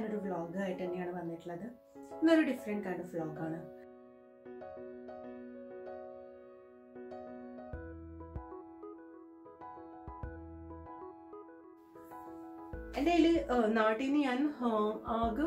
ഞാനൊരു വ്ളോഗ് ആയിട്ട് തന്നെയാണ് വന്നിട്ടുള്ളത് ഇന്നൊരു ഡിഫറെൻറ്റ് കൈൻഡ് ഓഫ് വ്ളോഗാണ് എൻ്റെ കയ്യിൽ നാട്ടിൽ നിന്ന് ഞാൻ ആ, ആകെ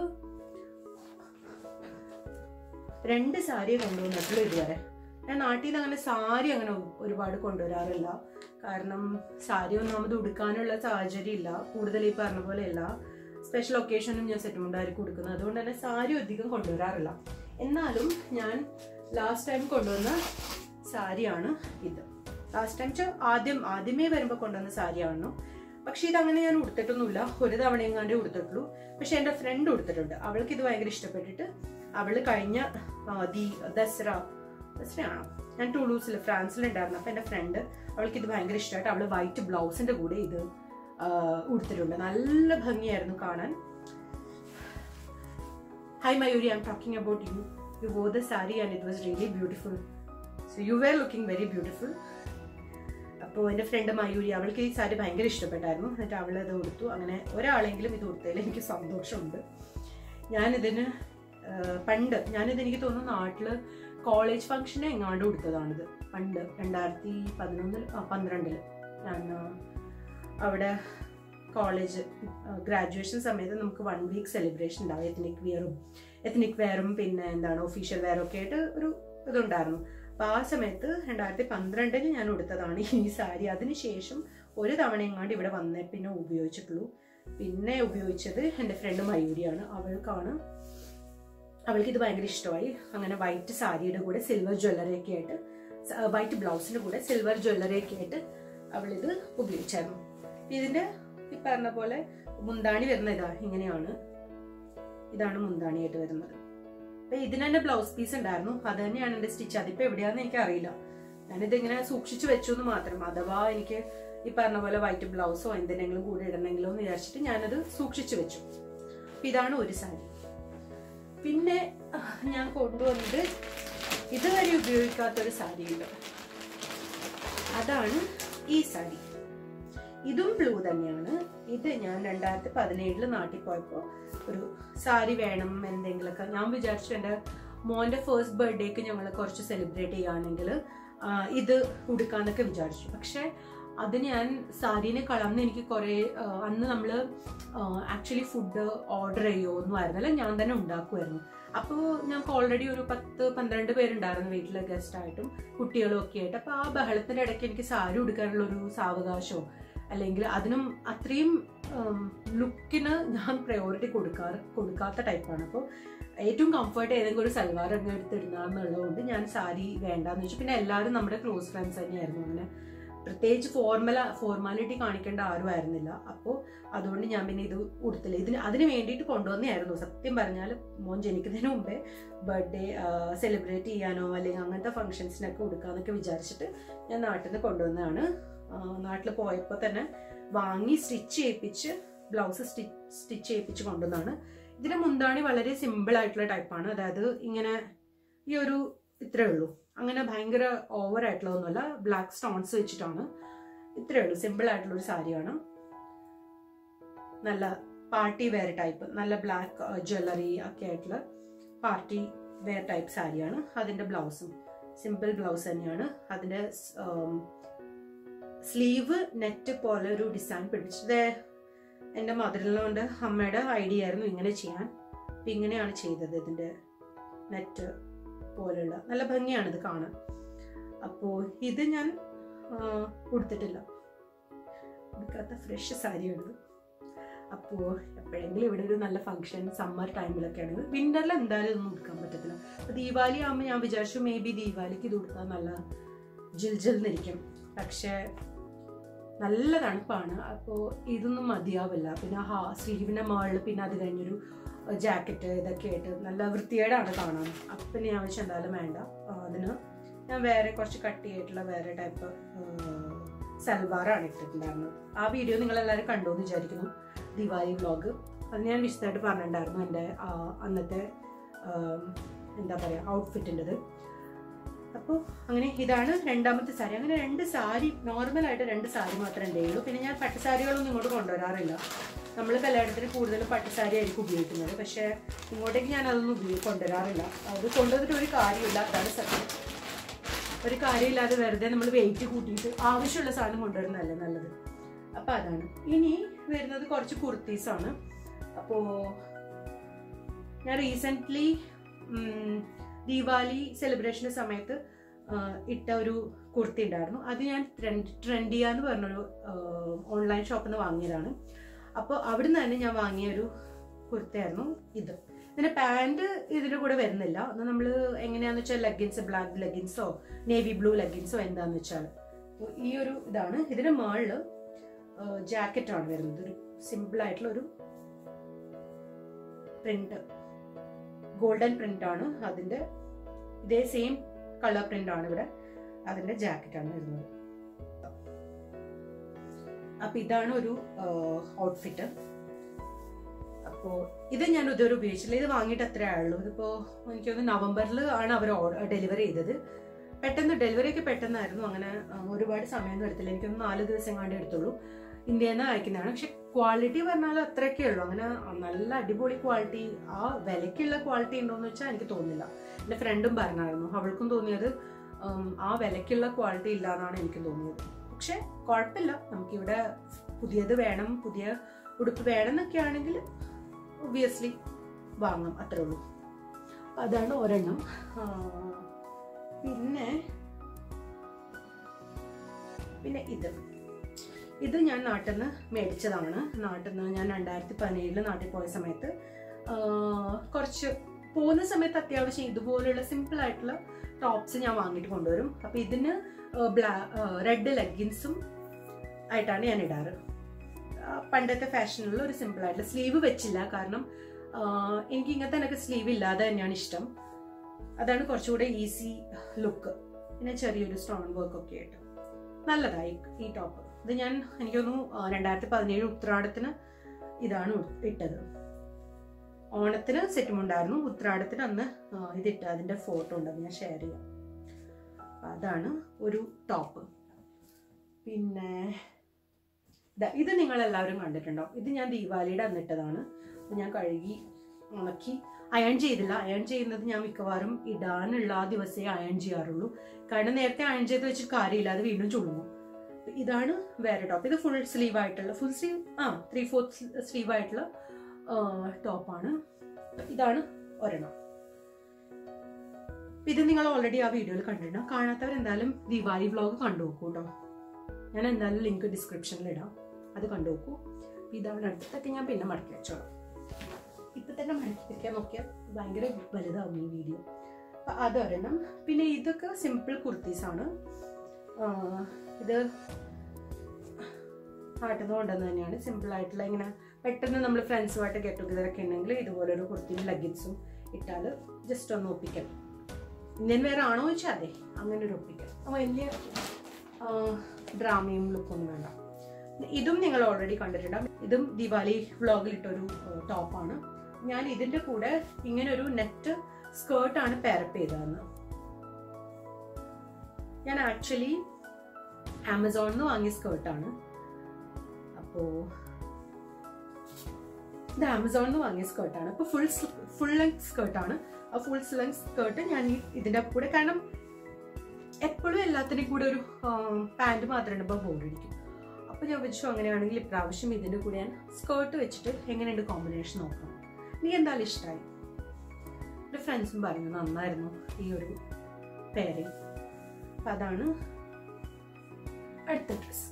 രണ്ട് സാരി കൊണ്ടുവന്നിട്ടുള്ളൂ ഇതുവരെ ഞാൻ നാട്ടിൽ നിന്ന് അങ്ങനെ സാരി അങ്ങനെ ഒരുപാട് കൊണ്ടുവരാറില്ല കാരണം സാരി ഒന്നാമത് ഉടുക്കാനുള്ള സാഹചര്യം ഇല്ല കൂടുതൽ ഈ പറഞ്ഞ പോലെയല്ല സ്പെഷ്യൽ ഒക്കേഷനും ഞാൻ സെറ്റ് മുണ്ടായിരിക്കും കൊടുക്കുന്നത് അതുകൊണ്ട് തന്നെ സാരി അധികം കൊണ്ടുവരാറില്ല എന്നാലും ഞാൻ ലാസ്റ്റ് ടൈം കൊണ്ടുവന്ന സാരിയാണ് ഇത് ലാസ്റ്റ് ടൈം ആദ്യം ആദ്യമേ വരുമ്പോൾ കൊണ്ടുവന്ന സാരിയാണ് പക്ഷെ ഇതങ്ങനെ ഞാൻ ഉടുത്തിട്ടൊന്നുമില്ല ഒരു തവണ എങ്ങാണ്ടേ ഉടുത്തിട്ടുള്ളൂ പക്ഷെ എൻ്റെ ഫ്രണ്ട് ഉടുത്തിട്ടുണ്ട് അവൾക്ക് ഇത് ഭയങ്കര ഇഷ്ടപ്പെട്ടിട്ട് അവള് കഴിഞ്ഞ ആ, ദീ ദസറ ദസറയാണോ ഞാൻ ടൂളൂസിൽ ഫ്രാൻസിലുണ്ടായിരുന്നു അപ്പം എൻ്റെ ഫ്രണ്ട് അവൾക്ക് ഇത് ഭയങ്കര ഇഷ്ടമായിട്ട് അവള് വൈറ്റ് ബ്ലൗസിന്റെ കൂടെ ഇത് ആ, ഉടുത്തിട്ടുണ്ട് നല്ല ഭംഗിയായിരുന്നു കാണാൻ hi Mayuri I am talking about you you wore the sari and it was really beautiful so you were looking very beautiful അപ്പോൾ എൻ്റെ ഫ്രണ്ട് മയൂരി അവൾക്ക് ഈ സാരി ഭയങ്കര ഇഷ്ടപ്പെട്ടായിരുന്നു എന്നിട്ട് അവൾ അത് കൊടുത്തു അങ്ങനെ ഒരാളെങ്കിലും ഇത് കൊടുത്തതിൽ എനിക്ക് സന്തോഷമുണ്ട് ഞാനിതിന് ആ, പണ്ട് ഞാനിത് എനിക്ക് തോന്നുന്നു നാട്ടിൽ കോളേജ് ഫംഗ്ഷന് എങ്ങാണ്ട് കൊടുത്തതാണിത് പണ്ട് രണ്ടായിരത്തി പതിനൊന്നിൽ ആ, പന്ത്രണ്ടിൽ ഞാൻ ആ, അവിടെ കോളേജ് ഗ്രാജുവേഷൻ സമയത്ത് നമുക്ക് വൺ വീക്ക് സെലിബ്രേഷൻ ഉണ്ടാവും എത്നിക് വിയറും എത്നിക് വെയറും പിന്നെ എന്താണ് ഒഫീഷ്യൽ വെയറും ഒക്കെ ആയിട്ട് ഒരു ഇതുണ്ടായിരുന്നു അപ്പോൾ ആ സമയത്ത് രണ്ടായിരത്തി പന്ത്രണ്ടിന് ഞാൻ ഉടുത്തതാണ് ഈ സാരി അതിനുശേഷം ഒരു തവണ എങ്ങാണ്ട് ഇവിടെ വന്നേ പിന്നെ ഉപയോഗിച്ചിട്ടുള്ളൂ പിന്നെ ഉപയോഗിച്ചത് എൻ്റെ ഫ്രണ്ട് മയൂരിയാണ് അവൾക്കാണ് അവൾക്ക് ഇത് ഭയങ്കര ഇഷ്ടമായി അങ്ങനെ വൈറ്റ് സാരിയുടെ കൂടെ സിൽവർ ജ്വല്ലറി ഒക്കെ ആയിട്ട് വൈറ്റ് ബ്ലൗസിന്റെ കൂടെ സിൽവർ ജ്വല്ലറി ഒക്കെ ആയിട്ട് അവളിത് ഉപയോഗിച്ചായിരുന്നു ഇതിന്റെ ഈ പറഞ്ഞ പോലെ മുന്താണി വരുന്ന ഇതാ ഇങ്ങനെയാണ് ഇതാണ് മുന്താണിയായിട്ട് വരുന്നത് അപ്പൊ ഇതിന് തന്നെ ബ്ലൗസ് പീസ് ഉണ്ടായിരുന്നു അത് തന്നെയാണ് എന്റെ സ്റ്റിച്ച് അതിപ്പോ എവിടെയാന്ന് എനിക്ക് അറിയില്ല ഞാനിത് ഇങ്ങനെ സൂക്ഷിച്ചു വെച്ചു എന്ന് മാത്രം അഥവാ എനിക്ക് ഈ പറഞ്ഞ പോലെ വൈറ്റ് ബ്ലൗസോ എന്തിനെങ്കിലും കൂടെ ഇടണമെങ്കിലോ എന്ന് വിചാരിച്ചിട്ട് ഞാനത് സൂക്ഷിച്ചു വെച്ചു അപ്പൊ ഇതാണ് ഒരു സാരി പിന്നെ ആ, ഞാൻ കൊണ്ടുവന്നത് ഇതുവരെ ഉപയോഗിക്കാത്തൊരു സാരിയുണ്ട് അതാണ് ഈ സാരി ഇതും ബ്ലൂ തന്നെയാണ് ഇത് ഞാൻ രണ്ടായിരത്തി പതിനേഴില് നാട്ടിൽ പോയപ്പോൾ ഒരു സാരി വേണം എന്തെങ്കിലുമൊക്കെ ഞാൻ വിചാരിച്ചു എൻ്റെ മോൻ്റെ ഫസ്റ്റ് ബർത്ത്ഡേക്ക് ഞങ്ങൾ കുറച്ച് സെലിബ്രേറ്റ് ചെയ്യുകയാണെങ്കിൽ ഇത് ഉടുക്കാന്നൊക്കെ വിചാരിച്ചു പക്ഷെ അത് ഞാൻ സാരീനെ കളർന്ന് എനിക്ക് കുറേ ആ, അന്ന് നമ്മൾ ആക്ച്വലി ഫുഡ് ഓർഡർ ചെയ്യുമോ ഒന്നും ആയിരുന്നില്ല ഞാൻ തന്നെ ഉണ്ടാക്കുമായിരുന്നു അപ്പോൾ ഞങ്ങൾക്ക് ഓൾറെഡി ഒരു പത്ത് പന്ത്രണ്ട് പേരുണ്ടായിരുന്നു വീട്ടിൽ ഗസ്റ്റ് ആയിട്ടും കുട്ടികളും ഒക്കെ ആയിട്ട് അപ്പോൾ ആ ബഹളത്തിൻ്റെ ഇടയ്ക്ക് എനിക്ക് സാരി ഉടുക്കാനുള്ള ഒരു സാവകാശമോ അല്ലെങ്കിൽ അതിനും അത്രയും ലുക്കിന് ഞാൻ പ്രയോറിറ്റി കൊടുക്കാറ് കൊടുക്കാത്ത ടൈപ്പാണ് അപ്പോൾ ഏറ്റവും കംഫർട്ട് ഏതെങ്കിലും ഒരു സൽവാർ അങ്ങ് എടുത്തിടുന്നതെന്നുള്ളതുകൊണ്ട് ഞാൻ സാരി വേണ്ടാന്ന് വെച്ചു പിന്നെ എല്ലാവരും നമ്മുടെ ക്ലോസ് ഫ്രണ്ട്സ് തന്നെയായിരുന്നു അങ്ങനെ പ്രത്യേകിച്ച് ഫോർമല ഫോർമാലിറ്റി കാണിക്കേണ്ട ആരും ആയിരുന്നില്ല അപ്പോൾ അതുകൊണ്ട് ഞാൻ പിന്നെ ഇത് ഉടുത്തില്ല ഇതിന് അതിന് വേണ്ടിയിട്ട് കൊണ്ടുവന്നതായിരുന്നു സത്യം പറഞ്ഞാൽ മോൻ ജനിക്കുന്നതിന് മുമ്പേ ബർത്ത്ഡേ സെലിബ്രേറ്റ് ചെയ്യാനോ അല്ലെങ്കിൽ അങ്ങനത്തെ ഫംഗ്ഷൻസിനൊക്കെ കൊടുക്കാന്നൊക്കെ വിചാരിച്ചിട്ട് ഞാൻ നാട്ടിൽ നിന്ന് കൊണ്ടുവന്നതാണ് നാട്ടിൽ പോയപ്പോൾ തന്നെ വാങ്ങി സ്റ്റിച്ച് ചെയ്യിപ്പിച്ച് ബ്ലൗസ് സ്റ്റിച്ച് സ്റ്റിച്ച് ചെയ്യിപ്പിച്ച് കൊണ്ടുവന്നാണ് ഇതിന്റെ മുന്താണി വളരെ സിമ്പിൾ ആയിട്ടുള്ള ടൈപ്പാണ് അതായത് ഇങ്ങനെ ഈ ഒരു ഇത്രേ ഉള്ളൂ അങ്ങനെ ഭയങ്കര ഓവർ ആയിട്ടുള്ളതൊന്നുമല്ല ബ്ലാക്ക് സ്റ്റോൺസ് വെച്ചിട്ടാണ് ഇത്രേ ഉള്ളൂ സിമ്പിൾ ആയിട്ടുള്ള ഒരു സാരിയാണ് നല്ല പാർട്ടി വെയർ ടൈപ്പ് നല്ല ബ്ലാക്ക് ജ്വല്ലറി ഒക്കെ ആയിട്ടുള്ള പാർട്ടി വെയർ ടൈപ്പ് സാരിയാണ് അതിന്റെ ബ്ലൗസും സിമ്പിൾ ബ്ലൗസ് തന്നെയാണ് അതിന്റെ സ്ലീവ് നെറ്റ് പോലെ ഒരു ഡിസൈൻ പിടിച്ചത് എൻ്റെ മദറിലോണ്ട് അമ്മയുടെ ഐഡിയ ആയിരുന്നു ഇങ്ങനെ ചെയ്യാൻ അപ്പം ഇങ്ങനെയാണ് ചെയ്തത് ഇതിൻ്റെ നെറ്റ് പോലെയുള്ള നല്ല ഭംഗിയാണ് ഇത് കാണാൻ അപ്പോൾ ഇത് ഞാൻ ആ, ഉടുത്തിട്ടില്ല ഉടുക്കാത്ത ഫ്രഷ് സാരിയാണിത് അപ്പോൾ എപ്പോഴെങ്കിലും ഇവിടെ ഒരു നല്ല ഫംഗ്ഷൻ സമ്മർ ടൈമിലൊക്കെ ആണെങ്കിൽ വിന്ററിൽ എന്തായാലും ഇതൊന്നും ഉടുക്കാൻ പറ്റത്തില്ല അപ്പോൾ ദീപാവലി ആകുമ്പോൾ ഞാൻ വിചാരിച്ചു മേ ബി ദീപാവലിക്ക് ഇത് ഉടുക്കാൻ നല്ല ജിൽ ജിൽ എന്നിരിക്കും പക്ഷേ നല്ല തണുപ്പാണ് അപ്പോൾ ഇതൊന്നും മതിയാവില്ല പിന്നെ ഹാ സ്ലീവിൻ്റെ മുകളിൽ പിന്നെ അത് കഴിഞ്ഞൊരു ജാക്കറ്റ് ഇതൊക്കെ ആയിട്ട് നല്ല വൃത്തികേടാണ് കാണാൻ അപ്പം പിന്നെ ഞാൻ വെച്ചാൽ എന്തായാലും വേണ്ട ആ, അതിന് ഞാൻ വേറെ കുറച്ച് കട്ടിയായിട്ടുള്ള വേറെ ടൈപ്പ് സൽവാറാണ് ഇട്ടിട്ടുണ്ടായിരുന്നത് ആ വീഡിയോ നിങ്ങളെല്ലാവരും കണ്ടു എന്ന് വിചാരിക്കുന്നു ദിവാലി വ്ളോഗ് അത് ഞാൻ വിശദമായിട്ട് പറഞ്ഞിട്ടുണ്ടായിരുന്നു എൻ്റെ ആ, അന്നത്തെ ആ, എന്താ പറയുക ഔട്ട്ഫിറ്റിൻ്റെത് അപ്പോൾ അങ്ങനെ ഇതാണ് രണ്ടാമത്തെ സാരി അങ്ങനെ രണ്ട് സാരി നോർമലായിട്ട് രണ്ട് സാരി മാത്രമേ എൻ്റെ ഉള്ളൂ പിന്നെ ഞാൻ പട്ടുസാരികളൊന്നും ഇങ്ങോട്ട് കൊണ്ടുവരാറില്ല നമ്മൾ കല്യാണത്തിന് കൂടുതൽ പട്ടുസാരി ആയിരിക്കും ഉപയോഗിക്കുന്നത് പക്ഷേ ഇങ്ങോട്ടേക്ക് ഞാൻ അതൊന്നും ഉപയോഗി കൊണ്ടുവരാറില്ല അത് കൊണ്ടുവന്നിട്ട് ഒരു കാര്യമില്ല അതാണ് സത്യം ഒരു കാര്യമില്ലാതെ വെറുതെ നമ്മൾ വെയിറ്റ് കൂട്ടിയിട്ട് ആവശ്യമുള്ള സാധനം കൊണ്ടുവരുന്നതല്ലേ നല്ലത് അപ്പം അതാണ് ഇനി വരുന്നത് കുറച്ച് കുർത്തീസാണ് അപ്പോൾ ഞാൻ റീസെൻ്റ്ലി ദീപാവലി സെലിബ്രേഷൻ്റെ സമയത്ത് ആ, ഇട്ട ഒരു കുർത്തി ഉണ്ടായിരുന്നു അത് ഞാൻ ട്രെൻഡ് ട്രെൻഡിയ എന്ന് പറഞ്ഞൊരു ഓൺലൈൻ ഷോപ്പിൽ നിന്ന് വാങ്ങിയതാണ് അപ്പോൾ അവിടെ നിന്ന് തന്നെ ഞാൻ വാങ്ങിയ ഒരു കുർത്തയായിരുന്നു ഇത് ഇതിന്റെ പാൻറ് ഇതിന്റെ കൂടെ വരുന്നില്ല അത് നമ്മൾ എങ്ങനെയാന്ന് വെച്ചാൽ ലെഗിൻസ് ബ്ലാക്ക് ലെഗിൻസോ നേവി ബ്ലൂ ലെഗിൻസോ എന്താന്ന് വെച്ചാൽ അപ്പോൾ ഈ ഒരു ഇതാണ് ഇതിന്റെ മുകളിൽ ജാക്കറ്റ് ആണ് വരുന്നത് ഒരു സിമ്പിൾ ആയിട്ടുള്ള ഒരു പ്രിന്റ് ഗോൾഡൻ പ്രിന്റ് ആണ് അതിന്റെ ഇതേ സെയിം കളർ പ്രിന്റ് ആണ് ഇവിടെ അതിന്റെ ജാക്കറ്റ് ആണ് വരുന്നത് അപ്പൊ ഇതാണ് ഒരു ഔട്ട്ഫിറ്റ് അപ്പോ ഇത് ഞാൻ ഇതുവരെ ഉപയോഗിച്ചില്ല ഇത് വാങ്ങിയിട്ട് അത്രേ ആയുള്ളൂ ഇതിപ്പോ എനിക്ക് തോന്നുന്നു നവംബറിൽ ആണ് അവർ ഡെലിവറി ചെയ്തത് പെട്ടെന്ന് ഡെലിവറി ഒക്കെ പെട്ടെന്നായിരുന്നു അങ്ങനെ ആ, ഒരുപാട് സമയമൊന്നും എടുത്തില്ല എനിക്കൊന്ന് നാല് ദിവസം കണ്ടേ എടുത്തുള്ളൂ ഇന്ത്യയിൽ നിന്ന് അയക്കുന്നതാണ് പക്ഷെ ക്വാളിറ്റി പറഞ്ഞാൽ അത്രയൊക്കെ ഉള്ളൂ അങ്ങനെ നല്ല അടിപൊളി ക്വാളിറ്റി ആ വിലക്കുള്ള ക്വാളിറ്റി ഉണ്ടോയെന്ന് വെച്ചാൽ എനിക്ക് തോന്നുന്നില്ല എൻ്റെ ഫ്രണ്ടും പറഞ്ഞായിരുന്നു അവൾക്കും തോന്നിയത് ഉം, ആ വിലക്കുള്ള ക്വാളിറ്റി ഇല്ല എന്നാണ് എനിക്ക് തോന്നിയത് പക്ഷെ കുഴപ്പമില്ല നമുക്കിവിടെ പുതിയത് വേണം പുതിയ ഉടുപ്പ് വേണം എന്നൊക്കെ ആണെങ്കിൽ ഒബിയസ്ലി വാങ്ങാം അത്രേ ഉള്ളൂ അതാണ് ഒരെണ്ണം ആ, പിന്നെ പിന്നെ ഇത് ഇത് ഞാൻ നാട്ടിൽ നിന്ന് മേടിച്ചതാണ് നാട്ടിൽ നിന്ന് ഞാൻ രണ്ടായിരത്തി പതിനേഴില് നാട്ടിൽ പോയ സമയത്ത് ആ, കുറച്ച് പോകുന്ന സമയത്ത് അത്യാവശ്യം ഇതുപോലുള്ള സിമ്പിൾ ആയിട്ടുള്ള ടോപ്സ് ഞാൻ വാങ്ങിയിട്ട് കൊണ്ടുവരും അപ്പൊ ഇതിന് ബ്ലാ റെഡ് ലെഗിൻസും ആയിട്ടാണ് ഞാൻ ഇടാറ് ആ, പണ്ടത്തെ ഫാഷനിലുള്ള ഒരു സിമ്പിൾ ആയിട്ടുള്ള സ്ലീവ് വെച്ചില്ല കാരണം ആ, എനിക്ക് ഇങ്ങനത്തെ എനിക്ക് സ്ലീവ് ഇല്ലാതെ തന്നെയാണ് ഇഷ്ടം അതാണ് കുറച്ചുകൂടെ ഈസി ലുക്ക് പിന്നെ ചെറിയൊരു സ്റ്റോൺ വർക്ക് ഒക്കെ ആയിട്ട് നല്ലതായി ഈ ടോപ്പ് ഇത് ഞാൻ എനിക്ക് തോന്നുന്നു ആ, രണ്ടായിരത്തി പതിനേഴ് ഉത്രാടത്തിന് ഇതാണ് ഉ- ഇട്ടത് ഓണത്തിന് സെറ്റും ഉണ്ടായിരുന്നു ഉത്രാടത്തിന് അന്ന് ആ, ഇതിട്ട് അതിന്റെ ഫോട്ടോ ഉണ്ട് അത് ഞാൻ ഷെയർ ചെയ്യാം അപ്പൊ അതാണ് ഒരു ടോപ്പ് പിന്നെ ദാ ഇത് നിങ്ങൾ എല്ലാവരും കണ്ടിട്ടുണ്ടാവും ഇത് ഞാൻ ദീപാവലിയുടെ അന്നിട്ടതാണ് അപ്പൊ ഞാൻ കഴുകി ഉണക്കി അയൺ ചെയ്തില്ല അയൺ ചെയ്യുന്നത് ഞാൻ മിക്കവാറും ഇടാനുള്ള ആ ദിവസമേ അയൺ ചെയ്യാറുള്ളൂ കാരണം നേരത്തെ അയൺ ചെയ്ത് വെച്ചിട്ട് കാര്യമില്ല അത് വീണ്ടും ചുളുങ്ങും അപ്പൊ ഇതാണ് വേറെ ടോപ്പ് ഇത് ഫുൾ സ്ലീവ് ആയിട്ടുള്ള ഫുൾ സ്ലീവ് ആ ത്രീ ഫോർത്ത് സ്ലീവ് ആയിട്ടുള്ള ടോപ്പാണ് ഇതാണ് ഒരെണ്ണം ഇത് നിങ്ങൾ ഓൾറെഡി ആ വീഡിയോയിൽ കണ്ടിട്ടുണ്ടാവും കാണാത്തവർ എന്തായാലും ദിവാലി വ്ലോഗ് കണ്ടു നോക്കൂ കേട്ടോ ഞാൻ എന്തായാലും ലിങ്ക് ഡിസ്ക്രിപ്ഷനിൽ ഇടാം അത് കണ്ടു നോക്കൂ ഇതാണ് അടുത്തൊക്കെ ഞാൻ പിന്നെ മടക്കി വെച്ചോളാം ഇപ്പൊ തന്നെ മടക്കി വെക്കാൻ നോക്കിയാൽ ഭയങ്കര വലുതാവും ഈ വീഡിയോ അപ്പൊ അതൊരെണ്ണം പിന്നെ ഇതൊക്കെ സിമ്പിൾ കുർത്തീസ് ആണ് ആ, ഇത് നാട്ടിൽ നിന്ന് കൊണ്ടുവന്ന് തന്നെയാണ് സിമ്പിൾ ആയിട്ടുള്ള ഇങ്ങനെ പെട്ടെന്ന് നമ്മൾ ഫ്രണ്ട്സുമായിട്ട് ഗെറ്റ് ടുഗദർ ഒക്കെ ഉണ്ടെങ്കിൽ ഇതുപോലൊരു കുർത്തിയും ലെഗിൻസും ഇട്ടാൽ ജസ്റ്റ് ഒന്ന് ഒപ്പിക്കൽ ഇന്ത്യൻ വേറെ ആണോ ചോദിച്ചാൽ അതെ അങ്ങനെ ഒരു ഒപ്പിക്കൽ അപ്പോൾ വലിയ ആ, ഡ്രാമയും ലുക്കൊന്നും വേണ്ട ഇതും നിങ്ങൾ ഓൾറെഡി കണ്ടിട്ടുണ്ടാവും ഇതും ദിവാലി വ്ളോഗിൽ ഇട്ടൊരു ടോപ്പാണ് ഞാൻ ഇതിന്റെ കൂടെ ഇങ്ങനെ ഒരു നെറ്റ് സ്കേർട്ടാണ് പാരപ്പ് ചെയ്തതെന്ന് ഞാൻ ആക്ച്വലി ആമസോണിൽ നിന്ന് വാങ്ങിയ സ്കേർട്ടാണ് അപ്പോ ഇത് ആമസോണിൽ നിന്ന് വാങ്ങിയ സ്കേർട്ടാണ് അപ്പൊ ഫുൾ ഫുൾ ലെങ്ത് സ്കേർട്ടാണ് ആ ഫുൾ ലെങ്ത് സ്കേർട്ട് ഞാൻ ഈ ഇതിന്റെ കൂടെ കാരണം എപ്പോഴും എല്ലാത്തിനും കൂടെ ഒരു പാൻറ് മാത്രം ഇടുമ്പോൾ ബോറടിക്കും അപ്പൊ ഞാൻ വെച്ചു അങ്ങനെയാണെങ്കിൽ ഇപ്രാവശ്യം ഇതിന്റെ കൂടെ ഞാൻ സ്കേർട്ട് വെച്ചിട്ട് എങ്ങനെയുണ്ട് കോമ്പിനേഷൻ നോക്കാം എനിക്ക് എന്തായാലും ഇഷ്ടമായി എൻ്റെ ഫ്രണ്ട്സും പറഞ്ഞു നന്നായിരുന്നു ഈ ഒരു പേരിങ് അപ്പൊ അതാണ് അടുത്ത ഡ്രസ്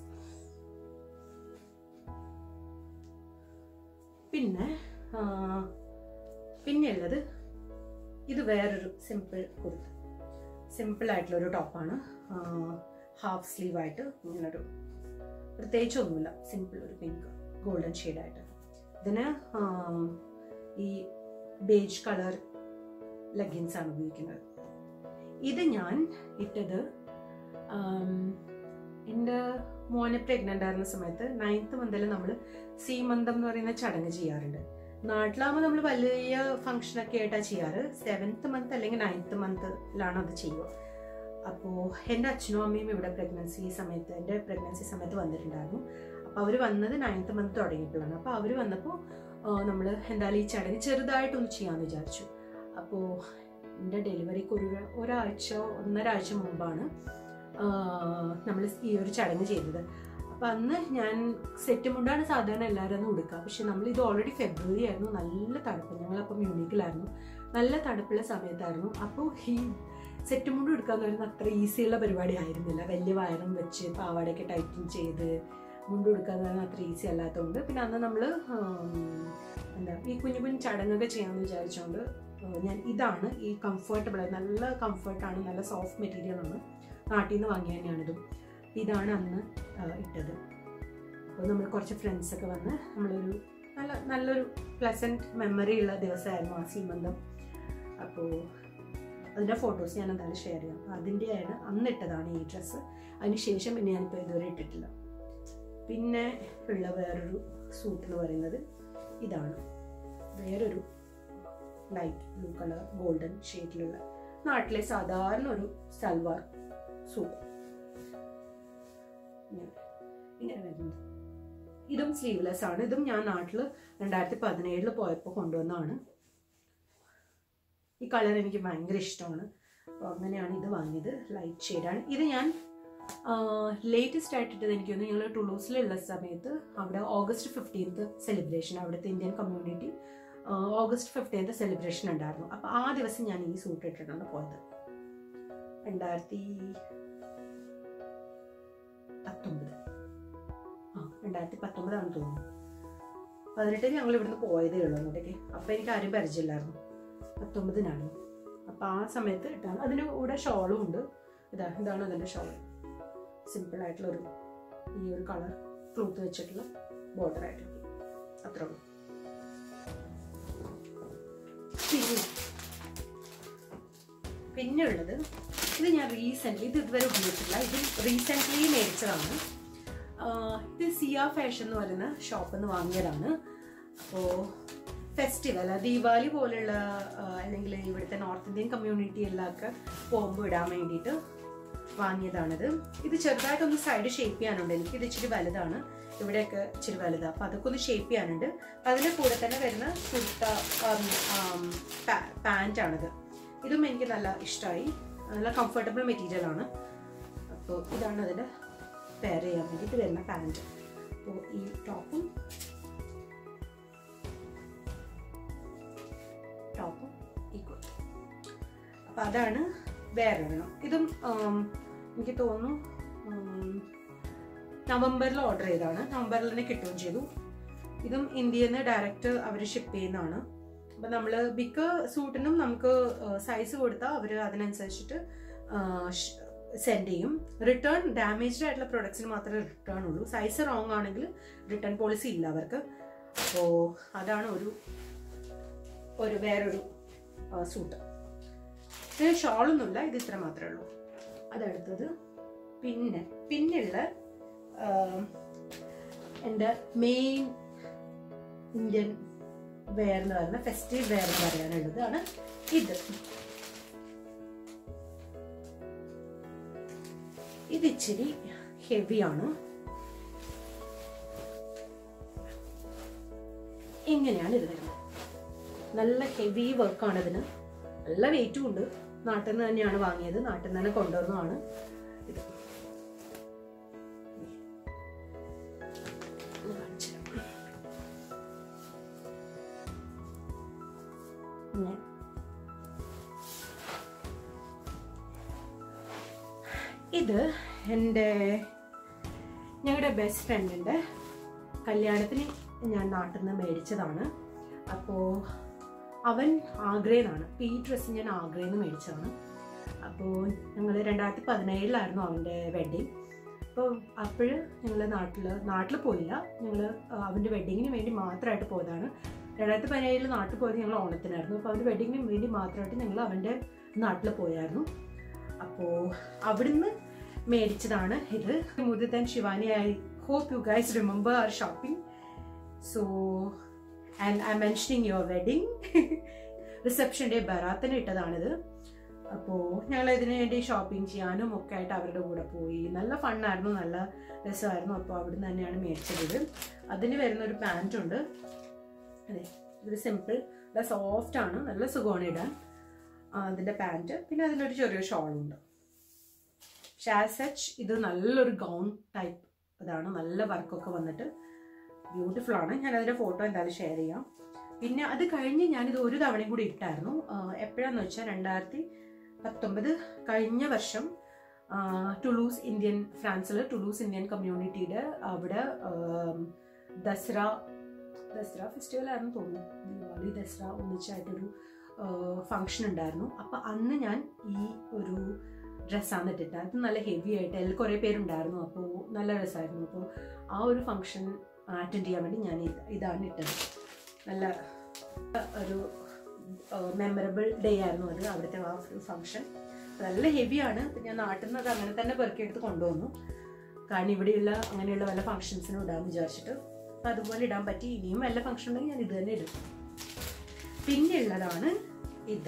പിന്നെ ആ, പിന്നെ ഉള്ളത് ഇത് വേറൊരു സിമ്പിൾ കുർത്ത സിമ്പിൾ ആയിട്ടുള്ള ഒരു ടോപ്പാണ് ഹാഫ് സ്ലീവ് ആയിട്ട് ഇങ്ങനൊരു പ്രത്യേകിച്ചൊന്നുമില്ല സിമ്പിൾ ഒരു പിങ്ക് ഗോൾഡൻ ആയിട്ട് ഇതിന് ആ, ഈ ബേജ് കളർ ലെഗിൻസ് ആണ് ഉപയോഗിക്കുന്നത് ഇത് ഞാൻ ഇട്ടത് ആം, എൻ്റെ മോനെ പ്രഗ്നൻ്റ് ആയിരുന്ന സമയത്ത് നയൻത്ത് മന്തിൽ നമ്മൾ സീമന്തം എന്ന് പറയുന്ന ചടങ്ങ് ചെയ്യാറുണ്ട് നാട്ടിലാകുമ്പോൾ നമ്മൾ വലിയ ഫംഗ്ഷനൊക്കെ ആയിട്ടാണ് ചെയ്യാറ് സെവൻത്ത് മന്ത് അല്ലെങ്കിൽ നയൻത്ത് മന്തിലാണ് അത് ചെയ്യുക അപ്പോൾ എൻ്റെ അച്ഛനും അമ്മയും ഇവിടെ പ്രഗ്നൻസി സമയത്ത് എൻ്റെ പ്രഗ്നൻസി സമയത്ത് വന്നിട്ടുണ്ടായിരുന്നു അപ്പോൾ അവർ വന്നത് നയൻത്ത് മന്ത് തുടങ്ങിയപ്പോഴാണ് അപ്പോൾ അവർ വന്നപ്പോൾ നമ്മൾ എന്തായാലും ഈ ചടങ്ങ് ചെറുതായിട്ടൊന്ന് ചെയ്യാമെന്ന് വിചാരിച്ചു അപ്പോൾ എൻ്റെ ഡെലിവറിക്ക് ഒരു ഒരാഴ്ച ഒന്നര ആഴ്ച മുമ്പാണ് നമ്മൾ ഈ ഒരു ചടങ്ങ് ചെയ്തത് അപ്പം അന്ന് ഞാൻ സെറ്റ് മുണ്ടാണ് സാധാരണ എല്ലാവരും അന്ന് ഉടുക്കുക പക്ഷെ നമ്മൾ ഇത് ഓൾറെഡി ഫെബ്രുവരി ആയിരുന്നു നല്ല തണുപ്പ് ഞങ്ങളപ്പോൾ മ്യൂണിക്കിലായിരുന്നു നല്ല തണുപ്പുള്ള സമയത്തായിരുന്നു അപ്പോൾ ഈ സെറ്റ് മുണ്ട് എടുക്കാന്ന് പറയുന്നത് അത്ര ഈസിയുള്ള പരിപാടി ആയിരുന്നില്ല വലിയ വയറും വെച്ച് പാവാടയൊക്കെ ടൈറ്റിങ് ചെയ്ത് മുണ്ട് എടുക്കാന്ന് പറയുന്നത് അത്ര ഈസി അല്ലാത്തതുകൊണ്ട് പിന്നെ അന്ന് നമ്മൾ എന്താ ഈ കുഞ്ഞു കുഞ്ഞു ചടങ്ങൊക്കെ ചെയ്യാമെന്ന് വിചാരിച്ചുകൊണ്ട് ഞാൻ ഇതാണ് ഈ കംഫർട്ടബിൾ നല്ല കംഫർട്ടാണ് നല്ല സോഫ്റ്റ് മെറ്റീരിയൽ ആണ് നാട്ടിൽ നിന്ന് വാങ്ങിയ തന്നെയാണിതും ഇതാണ് അന്ന് ഇട്ടത് അപ്പോൾ നമ്മൾ കുറച്ച് ഫ്രണ്ട്സൊക്കെ വന്ന് നമ്മളൊരു നല്ല നല്ലൊരു പ്ലസൻറ്റ് മെമ്മറി ഉള്ള ദിവസമായിരുന്നു ആ സീമന്തം അപ്പോൾ അതിൻ്റെ ഫോട്ടോസ് ഞാൻ എന്തായാലും ഷെയർ ചെയ്യാം അതിൻ്റെയാണ് അന്ന് ഇട്ടതാണ് ഈ ഡ്രസ്സ് അതിന് ശേഷം പിന്നെ ഞാനിപ്പോൾ ഇതുവരെ ഇട്ടിട്ടില്ല പിന്നെ ഉള്ള വേറൊരു സൂട്ട് എന്ന് പറയുന്നത് ഇതാണ് വേറൊരു ലൈറ്റ് ബ്ലൂ കളർ ഗോൾഡൻ ഷെയ്ഡിലുള്ള നാട്ടിലെ സാധാരണ ഒരു സൽവാർ സൂട്ട് ഇങ്ങനെ വരുന്നത് ഇതും സ്ലീവ്ലെസ് ആണ് ഇതും ഞാൻ നാട്ടിൽ രണ്ടായിരത്തി പതിനേഴിൽ പോയപ്പോൾ കൊണ്ടുവന്നതാണ് ഈ കളർ എനിക്ക് ഭയങ്കര ഇഷ്ടമാണ് അപ്പോൾ അങ്ങനെയാണ് ഇത് വാങ്ങിയത് ലൈറ്റ് ഷെയ്ഡാണ് ഇത് ഞാൻ ലേറ്റസ്റ്റ് ആയിട്ടിട്ടത് എനിക്ക് തോന്നുന്നു ഞങ്ങൾ ടുളൂസിലുള്ള സമയത്ത് അവിടെ ഓഗസ്റ്റ് ഫിഫ്റ്റീൻത്ത് സെലിബ്രേഷൻ അവിടുത്തെ Indian community August fifteenth celebration ഉണ്ടായിരുന്നു അപ്പോൾ ആ ദിവസം ഞാൻ ഈ സൂട്ട് ഇട്ടിട്ടാണ് പോയത് രണ്ടായിരത്തി പത്തൊമ്പത് ആ രണ്ടായിരത്തി പത്തൊമ്പതാണെന്ന് തോന്നുന്നു പതിനെട്ടിന് ഞങ്ങൾ ഇവിടുന്ന് പോയതേ ഉള്ളൂ അങ്ങോട്ടേക്ക് അപ്പോൾ എനിക്ക് ആരും പരിചയമില്ലായിരുന്നു പത്തൊമ്പതിനാണ് അപ്പോൾ ആ സമയത്ത് ഇട്ടാണ് അതിന് കൂടെ ഷോളും ഉണ്ട് ഇതാ ഇതാണ് അതിൻ്റെ ഷോൾ സിമ്പിൾ ആയിട്ടുള്ള ഒരു ഈ ഒരു കളർ ക്ലോത്ത് വെച്ചിട്ടുള്ള ബോർഡർ ആയിട്ട് അത്ര ഉള്ളൂ പിന്നെ പിന്നെ ഉള്ളത് ഇത് ഞാൻ റീസെൻ്റ്ലി ഇത് ഇതുവരെ ഉപയോഗിച്ചിട്ടില്ല ഇത് റീസെൻ്റ്ലി മേടിച്ചതാണ് ഇത് സിയ ഫാഷൻ എന്ന് പറയുന്ന ഷോപ്പിൽ നിന്ന് വാങ്ങിയതാണ് അപ്പോൾ ഫെസ്റ്റിവൽ ദീപാവലി പോലുള്ള അല്ലെങ്കിൽ ഇവിടുത്തെ നോർത്ത് ഇന്ത്യൻ കമ്മ്യൂണിറ്റിയിലൊക്കെ പോകുമ്പോൾ ഇടാൻ വേണ്ടിയിട്ട് വാങ്ങിയതാണിത് ഇത് ചെറുതായിട്ടൊന്ന് സൈഡ് ഷേപ്പ് ചെയ്യാനുണ്ട് എനിക്ക് ഇത് ഇച്ചിരി വലുതാണ് ഇവിടെയൊക്കെ ഇച്ചിരി വലുതാണ് അപ്പോൾ അതൊക്കെ ഒന്ന് ഷേപ്പ് ചെയ്യാനുണ്ട് അതിൻ്റെ കൂടെ തന്നെ വരുന്ന കുർത്ത പാൻറ്റാണിത് ഇതും എനിക്ക് നല്ല ഇഷ്ടമായി നല്ല കംഫർട്ടബിൾ മെറ്റീരിയൽ ആണ് അപ്പോൾ ഇതാണ് അതിൻ്റെ പെയർ ചെയ്യാൻ വേണ്ടിയിട്ട് വരുന്ന പാൻറ്റ് അപ്പോൾ ഈ ടോപ്പും ടോപ്പും ഈക്വൽ അപ്പം അതാണ് വേറെ ഒരെണ്ണം ഇതും എനിക്ക് തോന്നുന്നു നവംബറിൽ ഓർഡർ ചെയ്താണ് നവംബറിൽ തന്നെ കിട്ടുകയും ചെയ്തു ഇതും ഇന്ത്യയിൽ നിന്ന് ഡയറക്റ്റ് അവർ ഷിപ്പ് ചെയ്യുന്നതാണ് അപ്പം നമ്മൾ മിക്ക സൂട്ടിനും നമുക്ക് സൈസ് കൊടുത്താൽ അവർ അതിനനുസരിച്ചിട്ട് സെൻഡ് ചെയ്യും റിട്ടേൺ ഡാമേജ്ഡ് ആയിട്ടുള്ള പ്രൊഡക്ട്സിന് മാത്രമേ റിട്ടേൺ ഉള്ളൂ സൈസ് റോങ് ആണെങ്കിൽ റിട്ടേൺ പോളിസി ഇല്ല അവർക്ക് അപ്പോൾ അതാണ് ഒരു ഒരു വേറൊരു സൂട്ട് ഇതിന് ഷോളൊന്നുമില്ല ഇത് ഇത്ര മാത്രമേ ഉള്ളൂ അതടുത്തത് പിന്നെ പിന്നെയുള്ള എൻ്റെ മെയിൻ ഇന്ത്യൻ വെയർ എന്ന് പറയുന്ന ഫെസ്റ്റീവ് വെയർ എന്ന് പറയാനുള്ളതാണ് ഇത് ഇത് ഇച്ചിരി ഹെവിയാണ് ഇങ്ങനെയാണ് ഇത് വരുന്നത് നല്ല ഹെവി വർക്കാണ് ഇതിന് നല്ല വെയിറ്റും ഉണ്ട് നാട്ടിൽ നിന്ന് തന്നെയാണ് വാങ്ങിയത് നാട്ടിൽ നിന്ന് തന്നെ കൊണ്ടുവന്നതാണ് ഇത് ഇത് എൻ്റെ ഞങ്ങളുടെ ബെസ്റ്റ് ഫ്രണ്ടിൻ്റെ കല്യാണത്തിന് ഞാൻ നാട്ടിൽ നിന്ന് മേടിച്ചതാണ് അപ്പോൾ അവൻ ആഗ്രയെന്നാണ് ഈ ഡ്രസ്സ് ഞാൻ ആഗ്രയിൽ നിന്ന് മേടിച്ചതാണ് അപ്പോൾ ഞങ്ങൾ രണ്ടായിരത്തി പതിനേഴിലായിരുന്നു അവൻ്റെ വെഡ്ഡിങ് അപ്പോൾ അപ്പോൾ ഞങ്ങൾ നാട്ടിൽ നാട്ടിൽ പോയില്ല ഞങ്ങൾ അവൻ്റെ വെഡ്ഡിങ്ങിന് വേണ്ടി മാത്രമായിട്ട് പോയതാണ് രണ്ടായിരത്തി പതിനേഴിൽ നാട്ടിൽ പോയത് ഞങ്ങൾ ഓണത്തിനായിരുന്നു അപ്പോൾ അവൻ്റെ വെഡ്ഡിങ്ങിന് വേണ്ടി മാത്രമായിട്ട് ഞങ്ങൾ അവൻ്റെ നാട്ടിൽ പോയായിരുന്നു അപ്പോൾ അവിടുന്ന് മേടിച്ചതാണ് ഇത് Mudit and Shivani I hope you guys remember our shopping so and I mentioning your wedding reception day ബറാത്തിന് ഇട്ടതാണിത് അപ്പോൾ ഞങ്ങൾ ഇതിനു വേണ്ടി ഷോപ്പിംഗ് ചെയ്യാനും ഒക്കെ ആയിട്ട് അവരുടെ കൂടെ പോയി നല്ല ഫണ്ണായിരുന്നു നല്ല രസമായിരുന്നു അപ്പോൾ അവിടെ നിന്ന് തന്നെയാണ് മേടിച്ചത് ഇത് അതിന് വരുന്ന ഒരു പാൻറ് ഉണ്ട് അതെ ഇത് സിമ്പിൾ നല്ല സോഫ്റ്റ് ആണ് നല്ല സുഖമാണ് ഇടാൻ ആ, അതിൻ്റെ പാൻറ് പിന്നെ അതിനൊരു ചെറിയ ഷോളുണ്ട് പക്ഷെ ആസ് സച്ച് ഇത് നല്ലൊരു ഗൗൺ ടൈപ്പ് ഇതാണ് നല്ല വർക്കൊക്കെ വന്നിട്ട് ബ്യൂട്ടിഫുൾ ആണ് ഞാൻ അതിൻ്റെ ഫോട്ടോ എന്തായാലും ഷെയർ ചെയ്യാം പിന്നെ അത് കഴിഞ്ഞ് ഞാനിത് ഒരു തവണയും കൂടി ഇട്ടായിരുന്നു എപ്പോഴാന്ന് വെച്ചാൽ രണ്ടായിരത്തി പത്തൊമ്പത് കഴിഞ്ഞ വർഷം ആ, ടുളൂസ് ഇന്ത്യൻ ഫ്രാൻസിൽ ടുളൂസ് ഇന്ത്യൻ കമ്മ്യൂണിറ്റിയുടെ അവിടെ ആം, ദസറ ദസറ ഫെസ്റ്റിവൽ ആയിരുന്നു തോന്നുന്നു ദിവാലി ദസറ ഒന്നിച്ചായിട്ടൊരു ഫങ്ഷൻ ഉണ്ടായിരുന്നു അപ്പം അന്ന് ഞാൻ ഈ ഒരു ഡ്രസ്സാണ് ഇട്ടിട്ട് അത് നല്ല ഹെവി ആയിട്ട് അതിൽ കുറേ പേരുണ്ടായിരുന്നു അപ്പോൾ നല്ല രസമായിരുന്നു അപ്പോൾ ആ ഒരു ഫങ്ഷൻ അറ്റൻഡ് ചെയ്യാൻ വേണ്ടി ഞാൻ ഇത് ഇതാണ് ഇട്ടത് നല്ല ഒരു മെമ്മറബിൾ ഡേ ആയിരുന്നു അത് അവിടുത്തെ ആ ഫങ്ഷൻ നല്ല ഹെവിയാണ് ഞാൻ നാട്ടിൽ നിന്ന് അത് അങ്ങനെ തന്നെ പെറുക്കിയെടുത്ത് കൊണ്ടുവന്നു കാരണം ഇവിടെയുള്ള അങ്ങനെയുള്ള വല്ല ഫങ്ഷൻസിനും ഇടാമെന്ന് വിചാരിച്ചിട്ട് അപ്പം അതുപോലെ ഇടാൻ പറ്റി ഇനിയും വല്ല ഫങ്ഷൻ ഉണ്ടെങ്കിൽ ഞാൻ ഇത് തന്നെ ഇടും പിന്നെ ഉള്ളതാണ് ഇത്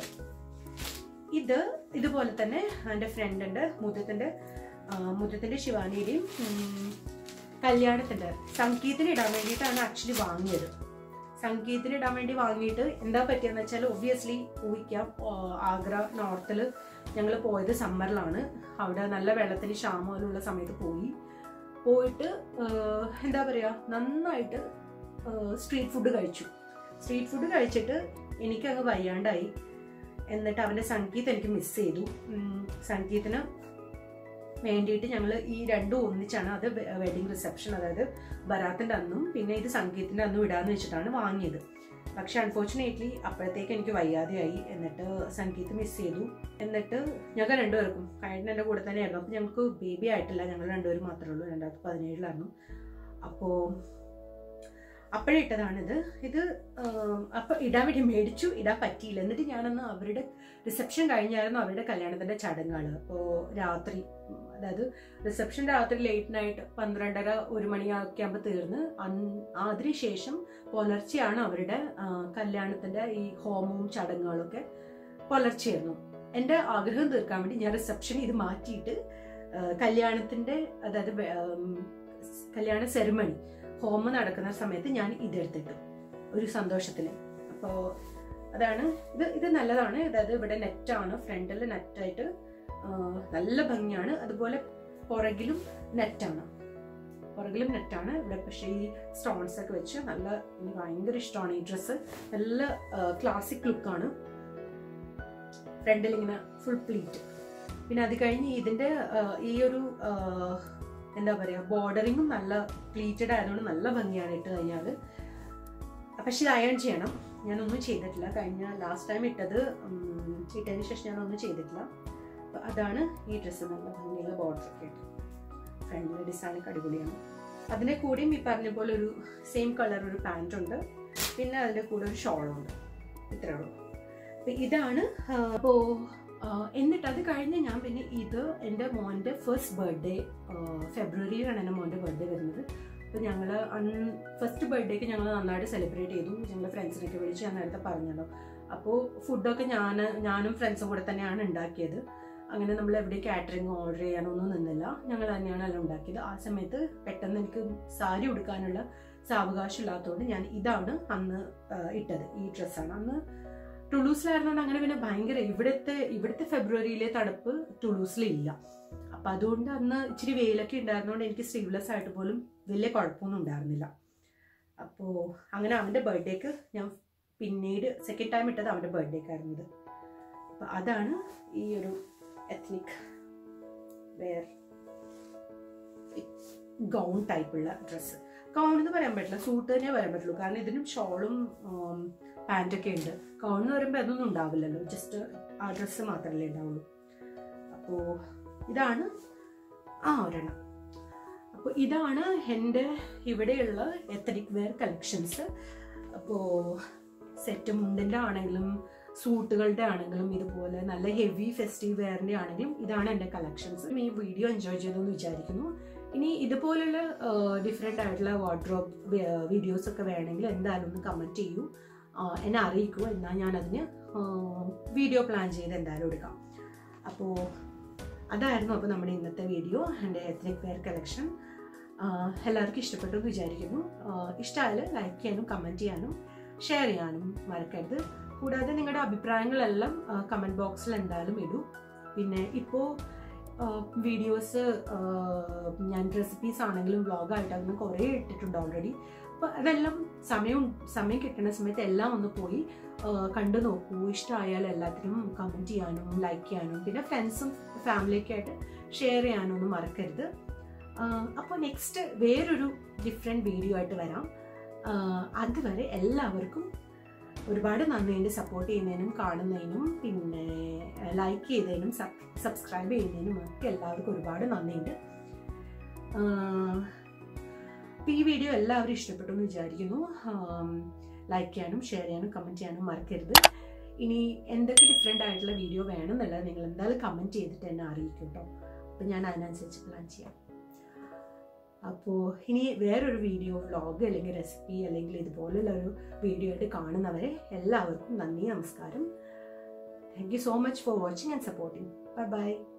ഇത് ഇതുപോലെ തന്നെ എൻ്റെ ഫ്രണ്ടുണ്ട് മുത്തത്തിൻ്റെ മുത്തത്തിൻ്റെ ശിവാനിയുടെയും ഉം, കല്യാണത്തിൻ്റെ സംഗീതത്തിന് ഇടാൻ വേണ്ടിയിട്ടാണ് ആക്ച്വലി വാങ്ങിയത് സംഗീതത്തിന് ഇടാൻ വേണ്ടി വാങ്ങിയിട്ട് എന്താ പറ്റിയെന്ന് വെച്ചാൽ ഒബ്വിയസ്ലി ഊഹിക്കാം ആ, ആഗ്ര നോർത്തിൽ ഞങ്ങൾ പോയത് സമ്മറിലാണ് അവിടെ നല്ല വെള്ളത്തിന് ക്ഷാമമുള്ള സമയത്ത് പോയി പോയിട്ട് ആ, എന്താ പറയുക നന്നായിട്ട് സ്ട്രീറ്റ് ഫുഡ് കഴിച്ചു സ്ട്രീറ്റ് ഫുഡ് കഴിച്ചിട്ട് എനിക്കങ്ങ് വയ്യാണ്ടായി എന്നിട്ട് അവൻ്റെ സംഗീത് എനിക്ക് മിസ് ചെയ്തു ഉം, സംഗീതിന് വേണ്ടിയിട്ട് ഞങ്ങൾ ഈ രണ്ടും ഒന്നിച്ചാണ് അത് വെഡിങ് റിസപ്ഷൻ അതായത് ബറാത്തിൻ്റെ അന്നും പിന്നെ ഇത് സംഗീതത്തിൻ്റെ അന്നും ഇടാന്ന് വെച്ചിട്ടാണ് വാങ്ങിയത് പക്ഷെ അൺഫോർച്ചുനേറ്റ്ലി അപ്പോഴത്തേക്ക് എനിക്ക് വയ്യാതെയായി എന്നിട്ട് സംഗീത് മിസ് ചെയ്തു എന്നിട്ട് ഞങ്ങൾ രണ്ടുപേർക്കും കഴിഞ്ഞ എൻ്റെ കൂടെ തന്നെയായിരുന്നു അപ്പോൾ ഞങ്ങൾക്ക് ബേബി ആയിട്ടില്ല ഞങ്ങൾ രണ്ടുപേരും മാത്രമേ ഉള്ളൂ രണ്ടായിരത്തി പതിനേഴിലായിരുന്നു അപ്പോൾ അപ്പോഴിട്ടതാണിത് ഇത് അപ്പോൾ ഇടാൻ വേണ്ടി മേടിച്ചു ഇടാൻ പറ്റിയില്ല എന്നിട്ട് ഞാനന്ന് അവരുടെ റിസപ്ഷൻ കഴിഞ്ഞായിരുന്നു അവരുടെ കല്യാണത്തിൻ്റെ ചടങ്ങുകൾ അപ്പോൾ രാത്രി ഉം, അതായത് റിസപ്ഷൻ രാത്രി ലേറ്റ് നൈറ്റ് പന്ത്രണ്ടര ഒരു മണിയൊക്കെ ആകുമ്പോൾ തീർന്ന് അന്ന് അതിനുശേഷം പുലർച്ചെയാണ് അവരുടെ ആ, കല്യാണത്തിൻ്റെ ഈ ഹോമവും ചടങ്ങുകളൊക്കെ പുലർച്ചെയായിരുന്നു എൻ്റെ ആഗ്രഹം തീർക്കാൻ വേണ്ടി ഞാൻ റിസപ്ഷൻ ഇത് മാറ്റിയിട്ട് ആ, കല്യാണത്തിൻ്റെ അതായത് വെ- ഉം, കല്യാണ സെറിമണി ഹോമം നടക്കുന്ന സമയത്ത് ഞാൻ ഇതെടുത്തിട്ടു ഒരു സന്തോഷത്തിൽ അപ്പോൾ അതാണ് ഇത് ഇത് നല്ലതാണ് അതായത് ഇവിടെ നെറ്റാണ് ഫ്രണ്ടിൽ നെറ്റായിട്ട് നല്ല ഭംഗിയാണ് അതുപോലെ പുറകിലും നെറ്റാണ് പുറകിലും നെറ്റാണ് ഇവിടെ പക്ഷേ ഈ സ്റ്റോൺസ് ഒക്കെ വെച്ച് നല്ല എനിക്ക് ഭയങ്കര ഇഷ്ടമാണ് ഈ ഡ്രസ്സ് നല്ല ക്ലാസിക് ലുക്കാണ് ഫ്രണ്ടിൽ ഇങ്ങനെ ഫുൾ പ്ലീറ്റ് പിന്നെ അത് കഴിഞ്ഞ് ഇതിൻ്റെ ഈ ഒരു ആ, എന്താ പറയുക ബോർഡറിങ്ങും നല്ല പ്ലീറ്റഡ് ആയതുകൊണ്ട് നല്ല ഭംഗിയാണ് ഇട്ട് കഴിഞ്ഞാൽ പക്ഷെ ഇത് അയൺ ചെയ്യണം ഞാനൊന്നും ചെയ്തിട്ടില്ല കഴിഞ്ഞ ലാസ്റ്റ് ടൈം ഇട്ടത് ഉം, ഇട്ടതിന് ശേഷം ഞാനൊന്നും ചെയ്തിട്ടില്ല അപ്പോൾ അതാണ് ഈ ഡ്രസ്സ് നല്ല ഭംഗിയുള്ള ബോർഡർ ഒക്കെ ആയിട്ട് ഫ്രണ്ടിലെ ഡിസൈനൊക്കെ അടിപൊളിയാണ് അതിൻ്റെ കൂടെയും ഈ പറഞ്ഞ പോലെ ഒരു സെയിം കളർ ഒരു പാൻറ് ഉണ്ട് പിന്നെ അതിൻ്റെ കൂടെ ഒരു ഷോളുണ്ട് ഇത്രേ ഉള്ളൂ അപ്പോൾ ഇതാണ് അപ്പോൾ എന്നിട്ട് അത് കഴിഞ്ഞ് ഞാൻ പിന്നെ ഇത് എൻ്റെ മോൻ്റെ ഫസ്റ്റ് ബർത്ത്ഡേ ഫെബ്രുവരിയിലാണ് എൻ്റെ മോൻ്റെ ബർത്ത്ഡേ വരുന്നത് അപ്പോൾ ഞങ്ങൾ അൺ ഫസ്റ്റ് ബർത്ത്ഡേക്ക് ഞങ്ങൾ നന്നായിട്ട് സെലിബ്രേറ്റ് ചെയ്തു ഞങ്ങൾ ഫ്രണ്ട്സിനൊക്കെ വിളിച്ച് ഞാൻ നേരത്തെ പറഞ്ഞല്ലോ അപ്പോൾ ഫുഡൊക്കെ ഞാൻ ഞാനും ഫ്രണ്ട്സും കൂടെ തന്നെയാണ് ഉണ്ടാക്കിയത് അങ്ങനെ നമ്മൾ എവിടെ കാറ്ററിംഗ് ഓർഡർ ചെയ്യാനൊന്നും നിന്നില്ല ഞങ്ങൾ തന്നെയാണ് എല്ലാം ഉണ്ടാക്കിയത് ആ സമയത്ത് പെട്ടെന്ന് എനിക്ക് സാരി ഉടുക്കാനുള്ള സാവകാശം ഇല്ലാത്തതുകൊണ്ട് ഞാൻ ഇതാണ് അന്ന് ആ, ഇട്ടത് ഈ ഡ്രസ്സാണ് അന്ന് ടുളൂസിലായിരുന്നുകൊണ്ട് അങ്ങനെ പിന്നെ ഭയങ്കര ഇവിടുത്തെ ഇവിടുത്തെ ഫെബ്രുവരിയിലെ തണുപ്പ് ടുളൂസിലില്ല അപ്പം അതുകൊണ്ട് അന്ന് ഇച്ചിരി വെയിലൊക്കെ ഉണ്ടായിരുന്നതുകൊണ്ട് എനിക്ക് സ്ലീവ്ലെസ് ആയിട്ട് പോലും വലിയ കുഴപ്പമൊന്നും ഉണ്ടായിരുന്നില്ല അപ്പോൾ അങ്ങനെ അവൻ്റെ ബർത്ത്ഡേക്ക് ഞാൻ പിന്നീട് സെക്കൻഡ് ടൈം ഇട്ടത് അവൻ്റെ ബർത്ത്ഡേക്കായിരുന്നു ഇത് അപ്പം അതാണ് ഈ ഒരു എത്നിക് വെയർ ഗൗൺ ടൈപ്പുള്ള ഡ്രസ്സ് ഗൗൺ എന്ന് പറയാൻ പറ്റില്ല സൂട്ട് തന്നെ പറയാൻ പറ്റുള്ളൂ കാരണം ഇതിനും ഷോളും പാൻറ്റൊക്കെ ഉണ്ട് ഗൗൺ എന്ന് പറയുമ്പോൾ അതൊന്നും ഉണ്ടാവില്ലല്ലോ ജസ്റ്റ് ആ ഡ്രസ്സ് മാത്രമല്ലേ ഉണ്ടാവുള്ളൂ അപ്പോൾ ഇതാണ് ആ ഒരെണ്ണം അപ്പോൾ ഇതാണ് എൻ്റെ ഇവിടെയുള്ള എത്തനിക് വെയർ കളക്ഷൻസ് അപ്പോൾ സെറ്റ് മുണ്ടിൻ്റെ ആണെങ്കിലും സൂട്ടുകളുടെ ആണെങ്കിലും ഇതുപോലെ നല്ല ഹെവി ഫെസ്റ്റീവ് വെയറിൻ്റെ ആണെങ്കിലും ഇതാണ് എൻ്റെ കളക്ഷൻസ് ഈ വീഡിയോ എൻജോയ് ചെയ്തെന്ന് വിചാരിക്കുന്നു ഇനി ഇതുപോലുള്ള ഡിഫറെൻ്റ് ആയിട്ടുള്ള വാർഡ്രോബ് വീഡിയോസ് ഒക്കെ വേണമെങ്കിൽ എന്തായാലും ഒന്ന് കമൻറ്റ് ചെയ്യൂ ആ, എന്നെ അറിയിക്കൂ എന്നാൽ ഞാനതിന് വീഡിയോ പ്ലാൻ ചെയ്ത് എന്തായാലും എടുക്കാം അപ്പോൾ അതായിരുന്നു അപ്പോൾ നമ്മുടെ ഇന്നത്തെ വീഡിയോ എൻ്റെ എത്നിക് വെയർ കളക്ഷൻ എല്ലാവർക്കും ഇഷ്ടപ്പെട്ടു എന്ന് വിചാരിക്കുന്നു ഇഷ്ടമായാൽ ലൈക്ക് ചെയ്യാനും കമൻറ്റ് ചെയ്യാനും ഷെയർ ചെയ്യാനും മറക്കരുത് കൂടാതെ നിങ്ങളുടെ അഭിപ്രായങ്ങളെല്ലാം കമൻറ്റ് ബോക്സിൽ എന്തായാലും ഇടൂ പിന്നെ ഇപ്പോൾ വീഡിയോസ് ഞാൻ റെസിപ്പീസ് ആണെങ്കിലും വ്ളോഗായിട്ടാണെങ്കിലും കുറേ ഇട്ടിട്ടുണ്ട് ഓൾറെഡി അപ്പോൾ അതെല്ലാം സമയം സമയം കിട്ടുന്ന സമയത്ത് എല്ലാം ഒന്ന് പോയി കണ്ടു നോക്കൂ ഇഷ്ടമായാൽ എല്ലാത്തിനും കമൻറ്റ് ചെയ്യാനും ലൈക്ക് ചെയ്യാനും പിന്നെ ഫ്രണ്ട്സും ഫാമിലിയൊക്കെ ആയിട്ട് ഷെയർ ചെയ്യാനും ഒന്നും മറക്കരുത് അപ്പോൾ നെക്സ്റ്റ് വേറൊരു ഡിഫറെൻറ്റ് വീഡിയോ ആയിട്ട് വരാം അതുവരെ എല്ലാവർക്കും ഒരുപാട് നന്ദിയുണ്ട് സപ്പോർട്ട് ചെയ്യുന്നതിനും കാണുന്നതിനും പിന്നെ ലൈക്ക് ചെയ്തതിനും സബ്സ്ക്രൈബ് ചെയ്യുന്നതിനും ഒക്കെ എല്ലാവർക്കും ഒരുപാട് നന്ദിയുണ്ട് അപ്പോൾ ഈ വീഡിയോ എല്ലാവരും ഇഷ്ടപ്പെട്ടു എന്ന് വിചാരിക്കുന്നു ലൈക്ക് ചെയ്യാനും ഷെയർ ചെയ്യാനും കമൻറ്റ് ചെയ്യാനും മറക്കരുത് ഇനി എന്തൊക്കെ ഡിഫറെൻ്റ് ആയിട്ടുള്ള വീഡിയോ വേണമെന്നുള്ളത് നിങ്ങൾ എന്തായാലും കമൻറ്റ് ചെയ്തിട്ട് എന്നെ അറിയിക്കും കേട്ടോ അപ്പോൾ ഞാൻ അതിനനുസരിച്ച് പ്ലാൻ ചെയ്യാം അപ്പോൾ ഇനി വേറൊരു വീഡിയോ വ്ളോഗ് അല്ലെങ്കിൽ റെസിപ്പി അല്ലെങ്കിൽ ഇതുപോലുള്ള ഒരു വീഡിയോ ആയിട്ട് കാണുന്നവരെ എല്ലാവർക്കും നന്ദി നമസ്കാരം thank you so much for watching and supporting bye by